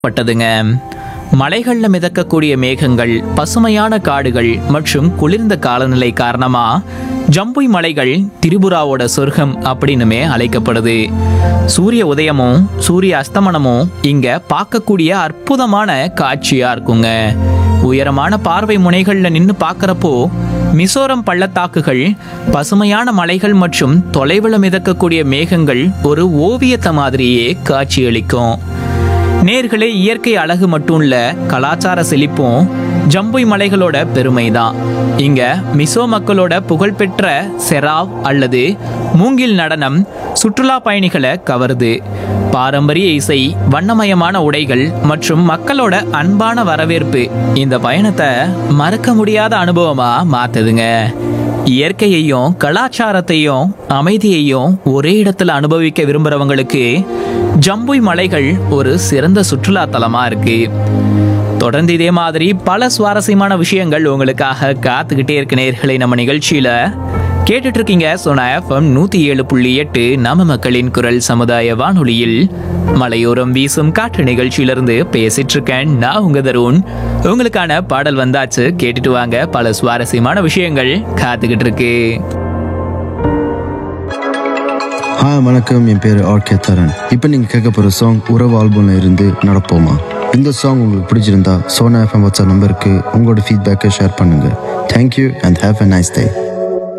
பட்டதுங்க மலைகள்ல மிதக்கக்கூடிய மேகங்கள் பசுமையான காடுகள் மற்றும் குளிர்ந்த காலநிலை காரணமா ஜம்புய் மலைகள் திரிபுராவோட சொர்க்கம் அப்படின்னுமே அழைக்கப்படுது சூரிய உதயமும் சூரிய அஸ்தமனமும் இங்க பார்க்கக்கூடிய அற்புதமான காட்சியா இருக்குங்க உயரமான பார்வை முனைகள்ல நின்னு பார்க்கறப்போ மிசோரம் பள்ளத்தாக்குகள் பசுமையான மலைகள் மற்றும் தொலைவில் மிதக்கக்கூடிய மேகங்கள் ஒரு ஓவியத்தை மாதிரியே காட்சியளிக்கும் நேர்களே இயற்கை அழகு மட்டும் இல்ல கலாச்சார செழிப்பும் ஜம்புய் மலைகளோட பெருமை தான் இங்க மிசோ மக்களோட புகழ்பெற்ற செராவ் அல்லது மூங்கில் நடனம் சுற்றுலா பயணிகளை கவருது பாரம்பரிய இசை வண்ணமயமான உடைகள் மற்றும் மக்களோட அன்பான வரவேற்பு இந்த பயணத்தை மறக்க முடியாத அனுபவமா மாத்துதுங்க இயற்கையையும் கலாச்சாரத்தையும் அமைதியையும் ஒரே இடத்துல அனுபவிக்க விரும்புறவங்களுக்கு ஜம்புய் மலைகள் ஒரு சிறந்த சுற்றுலா தலமா இருக்கு தொடர்ந்து இதே மாதிரி பல சுவாரஸ்யமான விஷயங்கள் உங்களுக்காக காத்துக்கிட்டே இருக்க நேர்களை நம்ம நிகழ்ச்சியில கேட்டுட்டு இருக்கீங்க சோனா எஃப்எம் நூத்தி ஏழு புள்ளி எட்டு நம்ம மக்களின் குரல் சமுதாய வானொலியில் மலையோரம் வீசும் காற்று நிகழ்ச்சியிலிருந்து பேசிட்டு இருக்கேன் நான் உங்க தருண் உங்களுக்கான பாடல் வந்தாச்சு கேட்டுட்டு வாங்க பல சுவாரஸ்யமான விஷயங்கள் காத்துக்கிட்டு இருக்கு ஹாய் வணக்கம் என் பேர் ஆர்கே தரன் இப்போ நீங்கள் கேட்க போகிற சாங் உறவு ஆல்பம்ல இருந்து நடப்போமா இந்த சாங் உங்களுக்கு பிடிச்சிருந்தா சோனா எஃப்எம் வாட்ஸ்அப் நம்பருக்கு உங்களோட ஃபீட்பேக்கை ஷேர் பண்ணுங்கள் thank you and have a nice day